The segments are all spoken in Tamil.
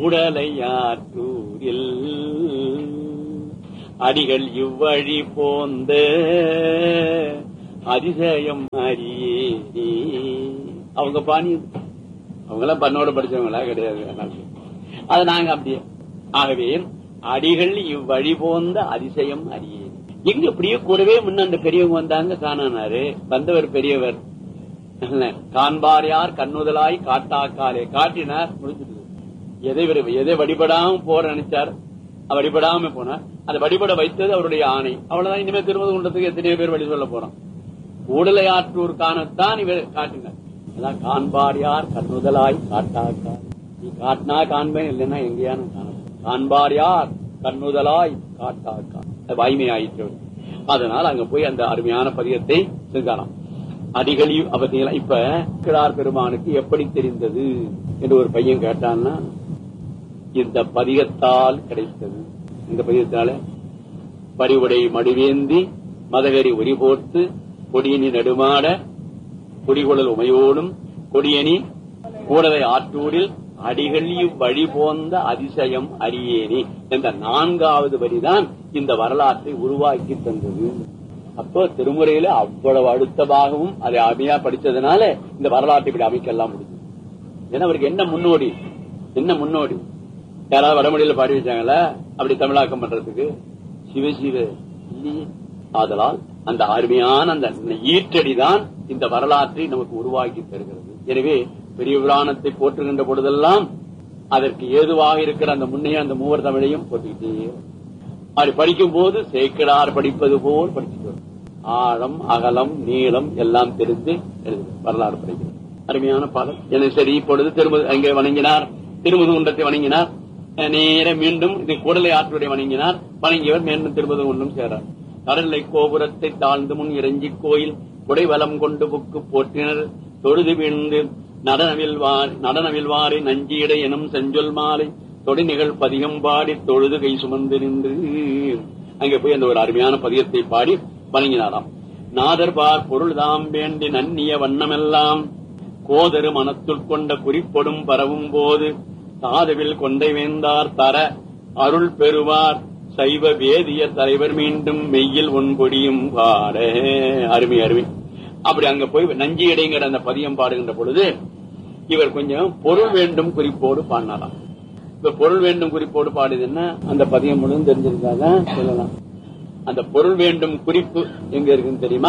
உடலையாற்றூரில் அடிகள் இவ்வழி போந்த அதிசயம் அறியே அவங்க பாணி அவங்க எல்லாம் பண்ணோட படிச்சவங்களா கிடையாது அது நாங்க அப்படியே ஆகவே அடிகள் இவ்வழி போந்த அதிசயம் அறியே எங்க இப்படியே கூடவே முன்ன அந்த பெரியவங்க வந்தாங்க காணானாரு வந்தவர் பெரியவர் காண்பார் யார் கண்ணுதலாய் காட்டாக்காலே காட்டினார் முடிஞ்சது எதை விரு- எதை வழிபடாம போற நினைச்சார் வழிபடாம போனார் அதை வழிபட வைத்தது அவருடைய ஆணை அவ்வளவுதான் இனிமே திருமதி குண்டத்துக்கு எத்தனையோ பேர் வழி சொல்ல போறோம் ஊடலையாற்றூர் காணத்தான் இவர் காட்டினார் அதான் காண்பார் யார் கண்ணுதலாய் காட்டாக்கா நீ காட்டினா காண்பேன் இல்லைன்னா எங்கேயான காண காண்பார் யார் கண்ணுதலாய் காட்டாக்கா அது வாய்மை ஆயிற்று அதனால அங்க போய் அந்த அருமையான பதியத்தை செஞ்சாராம் அடிகளி அவத்தீங்களா இப்ப கிழார் பெருமானுக்கு எப்படி தெரிந்தது என்று ஒரு பையன் கேட்டான்னா இந்த பதிகத்தால் கிடைத்தது இந்த பதிகத்தால பரிவுடை மடிவேந்தி மதகரி ஒரி போர்த்து கொடியணி நடுமாட குடிகுழல் உமையோடும் கொடியணி கூடலை ஆற்றூரில் அடிகள் வழி போந்த அதிசயம் அறியேனே என்ற நான்காவது வரிதான் இந்த வரலாற்றை உருவாக்கி தந்தது அப்போ திருமுறையில அவ்வளவு அழுத்தமாகவும் அதை அருமையா படிச்சதுனால இந்த வரலாற்றை இப்படி அமைக்கலாம் முடியும் ஏன்னா அவருக்கு என்ன முன்னோடி என்ன முன்னோடி யாராவது வடமொழியில பாடி வச்சாங்களா அப்படி தமிழாக்கம் பண்றதுக்கு சிவ சிவ இல்லையே ஆதலால் அந்த அருமையான அந்த ஈற்றடிதான் இந்த வரலாற்றை நமக்கு உருவாக்கி தருகிறது எனவே பெரிய புராணத்தை போற்றுகின்ற பொழுதெல்லாம் அதற்கு ஏதுவாக இருக்கிற அந்த முன்னைய அந்த மூவர் தமிழையும் போட்டுக்கிட்டே வரும். அப்படி படிக்கும் போது சேக்கிடார் படிப்பது போல் படிச்சுட்டு வரும். ஆழம் அகலம் நீளம் எல்லாம் தெரிந்து எழுது வரலாறு படிக்கிறது அருமையான பாடல் என சரி இப்பொழுது திருமது அங்கே வணங்கினார் திருமுதுகுன்றத்தை வணங்கினார் அஹ் நேர மீண்டும் இது கூடலை ஆற்றுடைய வணங்கினார் வணங்கியவர் மீண்டும் திருமுதுகுன்றம் சேரார் கடலை கோபுரத்தை தாழ்ந்து முன் இறஞ்சி கோயில் குடைவலம் கொண்டு புக்கு போற்றினர் தொழுது வீழ்ந்து நடனவில் வாரி நடனவில் வாரி நஞ்சியடை எனும் செஞ்சொல் மாலை தொடி நிகழ் பதிகம் பாடி தொழுது கை சுமந்து நின்று அங்கே போய் அந்த ஒரு அருமையான பதிகத்தை பாடி வணங்கினாராம் நாதர்பார் பொருள் தாம் வேண்டி நன்னிய வண்ணமெல்லாம் கோதரு மனத்துள் கொண்ட குறிப்பொடும் பரவும் போது சாதுவில் கொண்டை வேந்தார் தர அருள் பெறுவார் சைவ வேதிய தலைவர் மீண்டும் மெய்யில் ஒன்பொடியும் பாட அருமை அருமை அப்படி அங்க போய் நஞ்சி இடைங்கிற அந்த பதியம் பாடுகின்ற பொழுது இவர் கொஞ்சம் பொருள் வேண்டும் குறிப்போடு பாடினாராம் இப்ப பொருள் வேண்டும் குறிப்போடு பாடுதுன்னா அந்த பதியம் முழுவதும் தெரிஞ்சிருந்தாதான் சொல்லலாம் அந்த பொருள் வேண்டும் குறிப்பு எங்க இருக்குன்னு தெரியுமா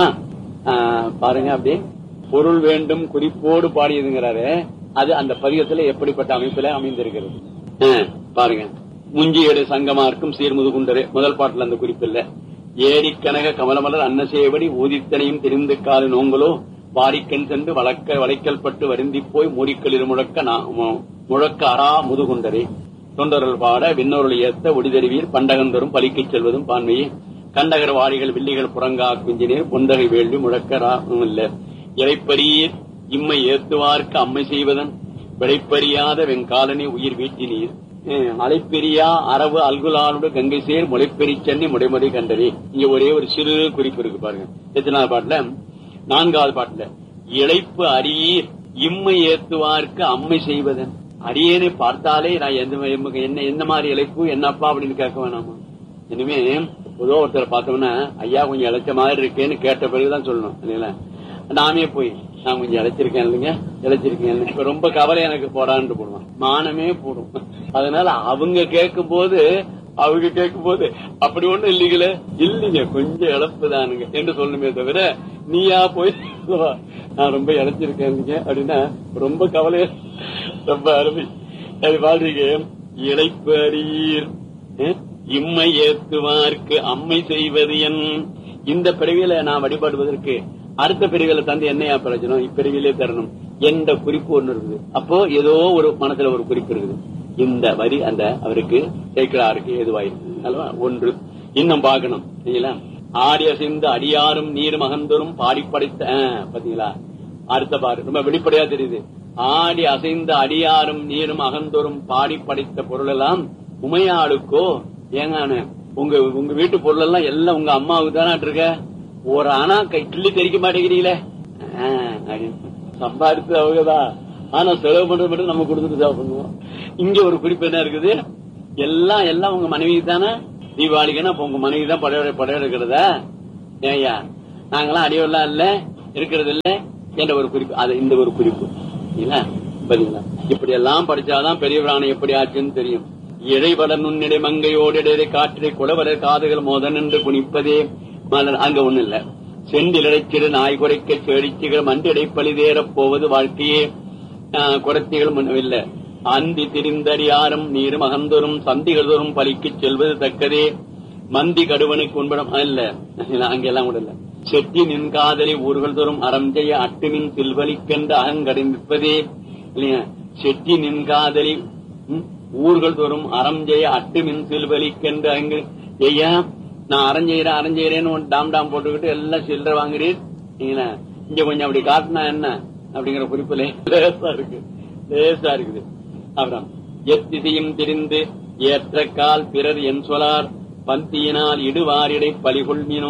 ஆஹ் பாருங்க அப்படியே பொருள் வேண்டும் குறிப்போடு பாடியதுங்கிறாரு அது அந்த பதிகத்துல எப்படிப்பட்ட அமைப்புல அமைந்திருக்கிறது ஆஹ் பாருங்க முஞ்சியடு சங்கமார்க்கும் சீர்முதுகுண்டரு முதல் பாட்டுல அந்த குறிப்பு இல்ல ஏரி கனக கமலமலர் அன்னசேவடி ஊதித்தனையும் தெரிந்து கால நோங்களோ வாரிக்கண் சென்று வளக்க வளைக்கல் பட்டு வருந்தி போய் மூடிக்களிர் முழக்க நா- மு- முழக்க அரா முதுகுண்டரே தொண்டர்கள் பாட விண்ணொருள் ஏத்த ஒடிதறிவீர் பண்டகந்தரும் பலிக்குச் செல்வதும் பான்மையே கண்டகர் வாரிகள் வில்லிகள் புறங்கா குஞ்சினீர் பொந்தகை வேள்வி முழக்கரா இல்ல இறைப்பரியீர் இம்மை ஏத்துவார்க்கு அம்மை செய்வதன் விடைப்பறியாத வெங்காலனி உயிர் வீட்டினீர் அஹ், அலைப்பெரியா அரவு அல்குலானோடு கங்கை சேர் முளைப்பெரி சென்னி முடைமுறை கண்டதே இங்க ஒரே ஒரு சிறு குறிப்பு இருக்கு பாருங்க எத்தனாவது பாட்டுல நான்காவது பாட்டுல இழைப்பு அரியீர் இம்மை ஏத்துவார்க்கு அம்மை செய்வதன் அரியனை பார்த்தாலே நான் எந்த எம்ம- என்ன என்ன மாதிரி இழைப்பு என்னப்பா அப்படின்னு கேட்க வேணாமா இனிமே பொதுவா ஒருத்தரை பார்த்தோம்னா ஐயா கொஞ்சம் இழைச்ச மாதிரி இருக்கேன்னு கேட்ட பிறகுதான் சொல்லணும் இல்லைங்களா நாமே போய் நான் கொஞ்சம் இழைச்சிருக்கேன் இல்லைங்க இழைச்சிருக்கேன் இப்ப ரொம்ப கவலை எனக்கு போடான்னு போடுவான் மானமே போடும் அதனால அவங்க கேட்கும் போது அவங்க கேட்கும் போது அப்படி ஒண்ணும் இல்லீங்களே இல்லீங்க கொஞ்சம் இழப்பு தானுங்க என்று சொல்லணுமே தவிர நீயா போய் சொல்லுவா, நான் ரொம்ப இழைச்சிருக்கேன் இல்லைங்க அப்படின்னா ரொம்ப கவலையா ரொம்ப அருமை அது பாருங்க இழைப்பு அறியீர் அஹ், இம்மை ஏத்துவார்க்கு அம்மை செய்வது என் இந்த பிறவியில நான் வழிபடுவதற்கு அடுத்த பிரிவில தந்து என்னையா பிரச்சனை இப்பிரிவிலே தரணும் என்ற குறிப்பு ஒண்ணு இருக்குது அப்போ ஏதோ ஒரு மனசுல ஒரு குறிப்பு இருக்குது இந்த வரி அந்த அவருக்கு சேக்கலாருக்கு ஏதுவாயிருக்கு அல்லவா ஒன்று இன்னும் பார்க்கணும் சரிங்களா ஆடி அசைந்து அடியாரும் நீரும் அகந்தரும் பாடி படைத்த ஆஹ், பாத்தீங்களா அடுத்த பாரு ரொம்ப வெளிப்படையா தெரியுது ஆடி அசைந்த அடியாரும் நீரும் அகந்தோறும் பாடி படைத்த பொருள் எல்லாம் உமையாளுக்கோ ஏங்கான உங்க உங்க வீட்டு பொருள் எல்லாம் எல்லாம் உங்க அம்மாவுக்கு தானே இருக்க ஒரு ஆனா கை கிள்ளி தெரிக்க மாட்டேங்கிறீங்களே ஆ, அப்படின்னு. சம்பாதித்து அவங்கதான் ஆனா செலவு பண்றது மட்டும் நம்ம கொடுத்துட்டு செலவு பண்ணுவோம் இங்க ஒரு குறிப்பு என்ன இருக்குது எல்லாம் எல்லாம் உங்க மனைவி தானே தீபாவளிக்குன்னா அப்ப உங்க மனைவி தான் படம் படம் எடுக்கிறதா ஏய்யா நாங்கெல்லாம் அடியெல்லாம் இல்ல இருக்கிறது இல்ல என்ற ஒரு குறிப்பு அது இந்த ஒரு குறிப்பு இல்ல பாத்தீங்களா இப்படி எல்லாம் படிச்சாதான் பெரிய பிராணம் எப்படி ஆச்சுன்னு தெரியும் இடைவட நுண்ணிடை மங்கையோடு இடையை காற்றிடை குலவர காதுகள் மோத நின்று குனிப்பதே மலர் அங்க ஒண்ணு இல்ல செந்திலடைச்சிடு நாய் குறைக்க செடிச்சுகள் மண்டிடை பழிதேறப் போவது வாழ்க்கையே ஆஹ், குறைத்திகள் முன்னவில்லை அந்தி திரிந்தடியாரும் நீரும் அகந்தோறும் சந்திகள் தோறும் பலிக்குச் செல்வது தக்கதே மந்தி கடுவனுக்கு உண்படம் இல்ல அங்கெல்லாம் கூட இல்ல செட்டி நின் காதலி ஊர்கள் தோறும் அறம் செய்ய அட்டுமின் சில்வலிக்கென்று அகங்கடிப்பதே இல்லையா செட்டி நின் காதலி ம், ஊர்கள் தோறும் அறம் செய்ய அட்டுமின் சில்வலிக்கென்று அங்கு ஐயா நான் அறம் செய்யறேன் அறம் செய்யறேன்னு ஒரு டாம் டாம் போட்டுக்கிட்டு எல்லாம் சில்லற வாங்குறீர் நீங்களா இங்க கொஞ்சம் அப்படி காட்டினா என்ன அப்படிங்கிற குறிப்புல லேசா இருக்கு லேசா இருக்குது அப்புறம் எத்திசையும் தெரிந்து ஏற்ற கால் பிறர் என் சொலார் பந்தியினால் இடுவாரிடை பலிகொள்மினோ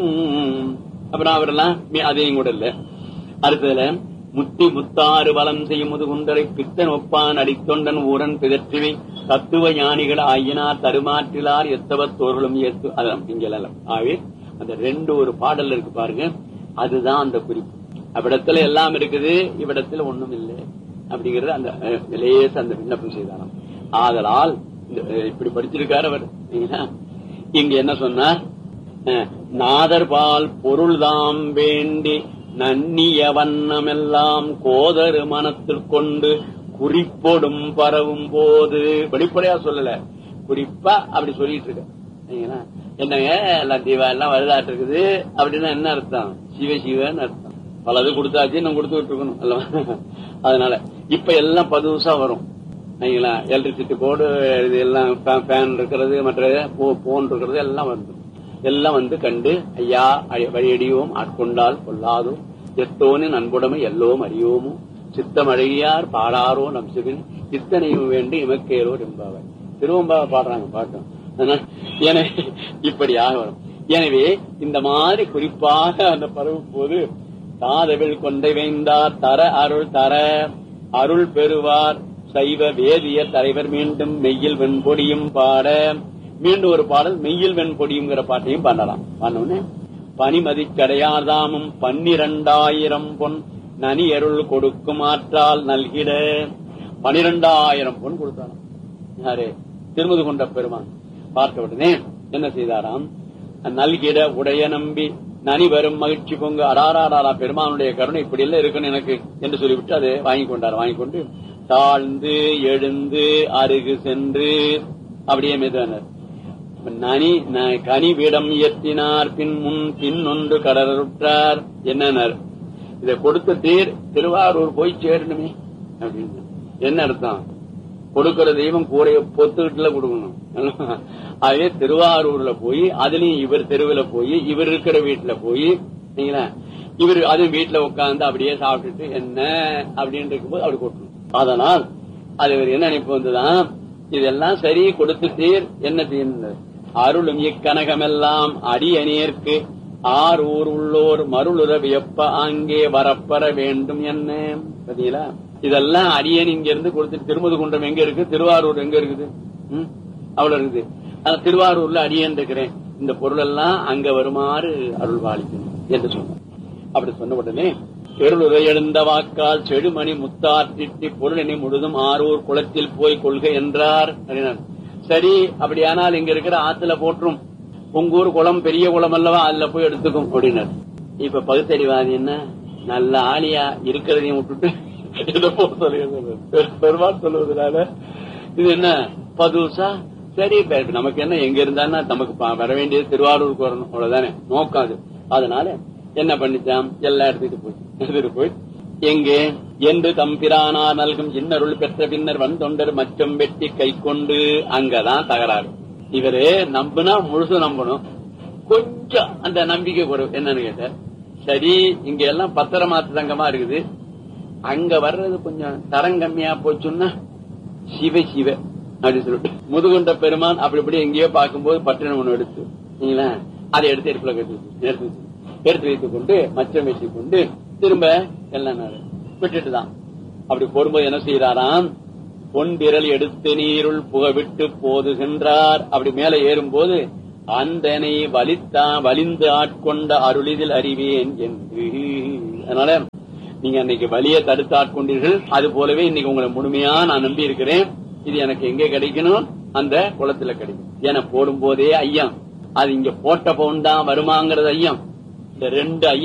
அப்புறம் அவரெல்லாம் மீ- அதையும் கூட இல்ல அடுத்ததுல முத்தி முத்தாறு வலம் செய்யும் முதுகுண்டரை பித்தன் ஒப்பான் அடித்தொண்டன் ஊரன் பிதற்றுவி தத்துவ ஞானிகள் ஆயினார் தருமாற்றிலார் எத்தவத்தோர்களும் ஏத்து அதான் இங்க எல்லாம் ஆகவே அந்த ரெண்டு ஒரு பாடல் இருக்கு பாருங்க அதுதான் அந்த குறிப்பு அவ்விடத்துல எல்லாம் இருக்குது இவ்விடத்துல ஒண்ணும் இல்லை அப்படிங்கறது அந்த அஹ், லேச அந்த விண்ணப்பம் செய்தாராம் ஆதலால் இந்த, அஹ், இப்படி படிச்சிருக்காரு அவர் சரிங்களா? இங்க என்ன சொன்னார் அஹ், நாதர்பால் பொருள்தாம் வேண்டி நன்னிய வண்ணமெல்லாம் கோதரு மனத்தில் கொண்டு குறிப்பொடும் பரவும் போது வெளிப்படையா சொல்லல குறிப்பா அப்படி சொல்லிட்டு இருக்க சரிங்களா? என்னங்க எல்லாம் தீபா எல்லாம் வருதாட்டு இருக்குது அப்படின்னா என்ன அர்த்தம் சிவ சிவன்னு அர்த்தம் பலது கொடுத்தாச்சு நம்ம கொடுத்துட்டு இருக்கணும் அல்லவா அதனால இப்ப எல்லாம் பதுசா வரும் சரிங்களா எலக்ட்ரிசிட்டி போர்டு இது எல்லாம் ஃபேன் இருக்கிறது மற்ற போன் இருக்கிறது எல்லாம் வந்து எல்லாம் வந்து கண்டு ஐயா அடி- வழியடியோம் ஆட்கொண்டால் கொள்ளாதோ எத்தோனு நண்புடமை எல்லோம் அறியோமோ சித்தம் அழகியார் பாடாரோ நம் சிவன் இத்தனையும் வேண்டி இமக்கேரோ என்பாவர் திருவம்பாவை பாடுறாங்க பாட்டும் அதனால எனவே இப்படியாக வரும் எனவே இந்த மாதிரி குறிப்பாக அந்த பரவும் போது தாதவில் கொண்டை வைந்தார் தர அருள் தர அருள் பெறுவார் சைவ வேதிய தலைவர் மீண்டும் மெய்யில் வெண்பொடியும் பாட மீண்டும் ஒரு பாடல் மெய்யில் வெண்பொடியுங்கிற பாட்டையும் பாடலாம் பாடணும்னு பனிமதிக்கடையாதாமும் பன்னிரண்டாயிரம் பொன் நனி அருள் கொடுக்கும் ஆற்றால் நல்கிட பனிரெண்டாயிரம் பொன் கொடுத்தாராம் யாரு திருமது கொண்ட பெருமான் பார்த்த உடனே என்ன செய்தாராம் நல்கிட உடைய நம்பி நனி வரும் மகிழ்ச்சி பொங்கு அடாராடாரா பெருமானுடைய கருணை இப்படி எல்லாம் இருக்கணும் எனக்கு என்று சொல்லிவிட்டு அதை வாங்கி கொண்டார் வாங்கி கொண்டு தாழ்ந்து எழுந்து அருகு சென்று அப்படியே மெதுவானார் நனி ந- கனிவிடம் இயற்றினார் பின் முன் பின் ஒன்று கடலுற்றார் என்னன்னார் இதை கொடுத்த தேர் திருவாரூர் போய் சேரணுமே அப்படின்னு என்ன அர்த்தம் கொடுக்கிற தெய்வம் கூரைய பொத்துக்கிட்டுல கொடுக்கணும் அதே திருவாரூர்ல போய் அதுலயும் இவர் தெருவுல போய் இவர் இருக்கிற வீட்டுல போய் சரிங்களா இவர் அது வீட்டுல உட்கார்ந்து அப்படியே சாப்பிட்டுட்டு என்ன அப்படின்னு இருக்கும்போது அப்படி கொட்டணும் அதனால் அது இவர் என்ன நினைப்பு வந்துதான் இதெல்லாம் சரி கொடுத்துட்டீர் என்ன செய்யணும் அருளும் இக்கனகமெல்லாம் அடியணியர்க்கு ஆர் ஊர் உள்ளோர் மருளுற வியப்ப அங்கே வரப்பெற வேண்டும் என்ன பாத்தீங்களா இதெல்லாம் அடியன் இங்க இருந்து கொடுத்துட்டு திருமது குன்றம் எங்க இருக்கு திருவாரூர் எங்க இருக்குது ம்? அவ்வளவு இருக்குது ஆனா திருவாரூர்ல அடியன் இருக்கிறேன் இந்த பொருள் எல்லாம் அங்க வருமாறு அருள் பாலிக்கணும் என்று சொன்னார் அப்படி சொன்ன உடனே பெருளுரை எழுந்த வாக்கால் செடுமணி முத்தாற்றிட்டி பொருளினை முழுதும் ஆரூர் குளத்தில் போய் கொள்க என்றார் அப்படின்னார். சரி அப்படியானால் இங்க இருக்கிற ஆத்துல போற்றும் உங்க ஊர் குளம் பெரிய குளம் அல்லவா அதுல போய் எடுத்துக்கும் அப்படின்னார் இப்ப பகுத்தறிவாதி என்ன நல்ல ஆளியா இருக்கிறதையும் விட்டுட்டு இதை போ சொல்லுகிறது பெருமாள் சொல்லுவதனால இது என்ன பதுசா சரி இப்ப நமக்கு என்ன எங்க இருந்தான்னா நமக்கு ப- வர வேண்டியது திருவாரூருக்கு வரணும் அவ்வளவுதானே நோக்கம் அது அதனால என்ன பண்ணிச்சான் எல்லாம் எடுத்துட்டு போய் எடுத்துட்டு போய் எங்கே என்று தம்பிரானார் நல்கும் இன்னருள் பெற்ற பின்னர் வன் தொண்டர் மச்சம் வெட்டி கை கொண்டு அங்கதான் தகராறு இவரு நம்புனா முழுசு நம்பணும் கொஞ்சம் அந்த நம்பிக்கை குறைவு என்னன்னு கேட்டார் சரி இங்க எல்லாம் பத்திரமாத்து தங்கமா இருக்குது அங்க வர்றது கொஞ்சம் தரம் கம்மியா போச்சுன்னா சிவ சிவ அப்படின்னு சொல்லிட்டு முதுகுண்ட பெருமான் அப்படி இப்படி எங்கேயோ பார்க்கும்போது பட்டினம் ஒண்ணு எடுத்து சரிங்களா அதை எடுத்து எடுப்புல கட்டி வச்சு, எடுத்து வச்சு, எடுத்து வைத்துக் கொண்டு மச்சம் வச்சுக் கொண்டு திரும்ப எல்லாம் விட்டுட்டு தான் அப்படி போடும்போது என்ன செய்யறாராம் பொன் விரல் எடுத்து நீருள் புகவிட்டு போது சென்றார் அப்படி மேல ஏறும்போது அந்தனை வலித்தா வலிந்து ஆட்கொண்ட அருளிதில் அறிவேன் என்று அதனால நீங்க அன்னைக்கு வலிய தடுத்து ஆட்கொண்டீர்கள் அது போலவே இன்னைக்கு உங்களை முழுமையா நான் நம்பி இருக்கிறேன் இது எனக்கு எங்க கிடைக்கணும் அந்த குளத்துல கிடைக்கும் என போடும் போதே ஐயம் அது இங்க போட்ட பவுன் தான் வருமாங்கிறது ஐயம் இந்த ரெண்டு ஐயம்